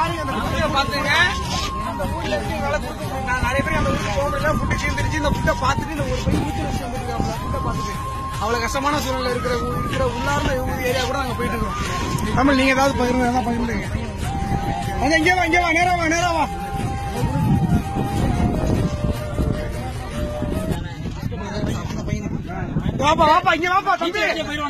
பாருங்க அந்த ஃபுட்டை பாத்துங்க அந்த ஊர்ல இருக்கவங்கள கூப்பிட்டு நான் நிறைய பேர் அந்த ஊருக்கு போக முடியல ஃபுட்டு சேர்ந்துருச்சு இந்த ஃபுட்டை பார்த்துட்டு இந்த ஒரு பையன் ஊற்றி வச்சு வந்துருக்காங்க ஃபுட்டை பார்த்துட்டு அவ்வளவு கஷ்டமான சூழ்நிலை இருக்கிற ஊ- இருக்கிற உள்ளார்ந்த ஏரியா கூட நாங்க போயிட்டு இருக்கோம் தமிழ் நீங்க ஏதாவது பகிர்ந்து எதாவது பகிர்ந்துங்க அங்க இங்கே வா இங்கே வா நேரா வா நேரா வா வாப்பா வாப்பா இங்க வாப்பா தம்பி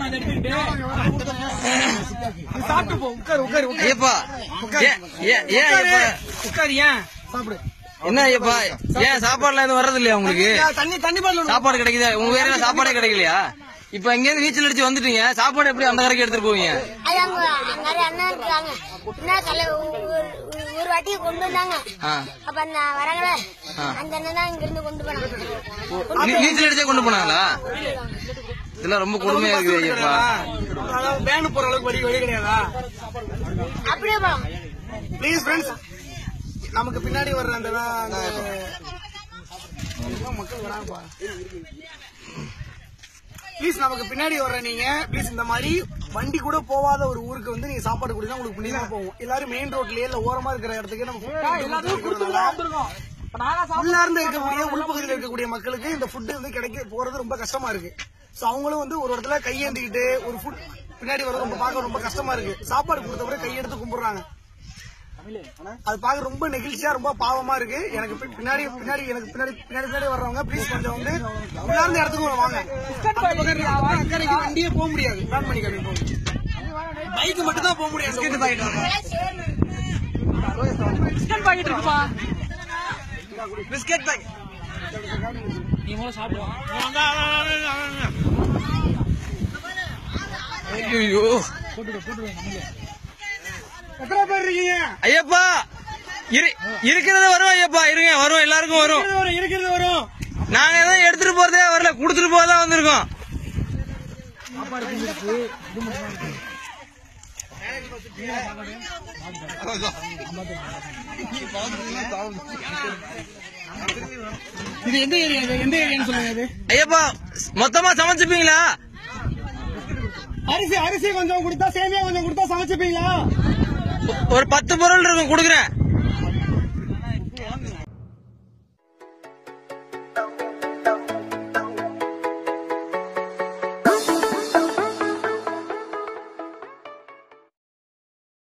நீ சாப்பிட்டு போ உட்காரு உட்காரு உட்காரு ஐயப்பா ஏன் ஏன் ஏன் ஐயப்பா உட்காரு ஏன் சாப்பிடு என்ன ஐயப்பா ஏன் சாப்பாடுலாம் எதுவும் வர்றது இல்லையா உங்களுக்கு தண்ணி தண்ணி பாட்டில் சாப்பாடு கிடைக்குதா உங்க ஏரியால சாப்பாடே கிடைக்கலையா இப்ப இங்க இருந்து நீச்சல் அடிச்சு வந்துட்டீங்க சாப்பாடு எப்படி அந்த கரைக்கு எடுத்துட்டு போவீங்க அது அங்க நிறைய அண்ணன் இருக்காங்க என்ன கல ஒரு ஒரு- ஒரு வாட்டி கொண்டு வந்தாங்க ஆ. அப்ப அந்த வரங்கள அந்த அண்ணன் தான் இங்க இருந்து கொண்டு போனாங்க நீ- நீச்சல் அடிச்சே கொண்டு போனாங்களா இதெல்லாம் ரொம்ப கொடுமையா இருக்குது ஐயப்பா அதாவது வேனு போற அளவுக்கு வழி வழி கிடையாதா அப்படியே போலாம் ப்ளீஸ் ஃப்ரெண்ட்ஸ் நமக்கு பின்னாடி வர்ற அந்த அந்த மக்கள் வராங்கப்பா ப்ளீஸ் நமக்கு பின்னாடி வர்ற நீங்க ப்ளீஸ் இந்த மாதிரி வண்டி கூட போகாத ஒரு ஊருக்கு வந்து நீங்க சாப்பாடு கொடுத்தா உங்களுக்கு புண்ணியமா போகும் எல்லாரும் மெயின் ரோட்லயே இல்ல ஓரமா இருக்கிற இடத்துக்கு நம்ம உள்ளார்ந்து இருக்கக்கூடிய உள்பகுதியில் இருக்கக்கூடிய மக்களுக்கு இந்த ஃபுட் வந்து கிடைக்க போறது ரொம்ப கஷ்டமா இருக்கு சோ அவங்களும் வந்து ஒரு இடத்துல கையேந்திக்கிட்டு ஒரு ஃபுட் பின்னாடி வர ரொம்ப பார்க்க ரொம்ப கஷ்டமா இருக்கு சாப்பாடு கொடுத்தவரை கையெடுத்து கும்பிடுறாங்க அது பார்க்க ரொம்ப நெகிழ்ச்சியா ரொம்ப பாவமா இருக்கு எனக்கு பி- பின்னாடி பின்னாடி எனக்கு பின்னாடி பின்னாடி பின்னாடி வர்றவங்க ப்ளீஸ் கொஞ்சம் வந்து உள்ளார்ந்த இடத்துக்கு வாங்க அந்த பக்கம் இருக்க அக்கறைக்கு வண்டியே போக முடியாது பிளான் பண்ணி கம்மி போகுது பைக் மட்டும் தான் போக முடியாது பிஸ்கட் பாக்கெட் ஐயோ எத்தனை பேர் இருக்கீங்க ஐயப்பா இரு- இருக்கிறது வரும் ஐயப்பா இருங்க வரும் எல்லாருக்கும் வரும் இருக்கிறது வரும் இருக்கிறது வரும் நாங்க எதுவும் எடுத்துட்டு போறதே வரல குடுத்துட்டு போதான் வந்திருக்கோம் இது எந்த ஏரியா இது எந்த ஏரியான்னு சொல்லுங்க இது ஐயப்பா மொத்தமா சமைச்சுப்பீங்களா அரிசி அரிசி கொஞ்சம் கொடுத்தா சேமியா கொஞ்சம் கொடுத்தா சமைச்சுப்பீங்களா ஒரு பத்து பொருள் இருக்கும் குடுக்குறேன்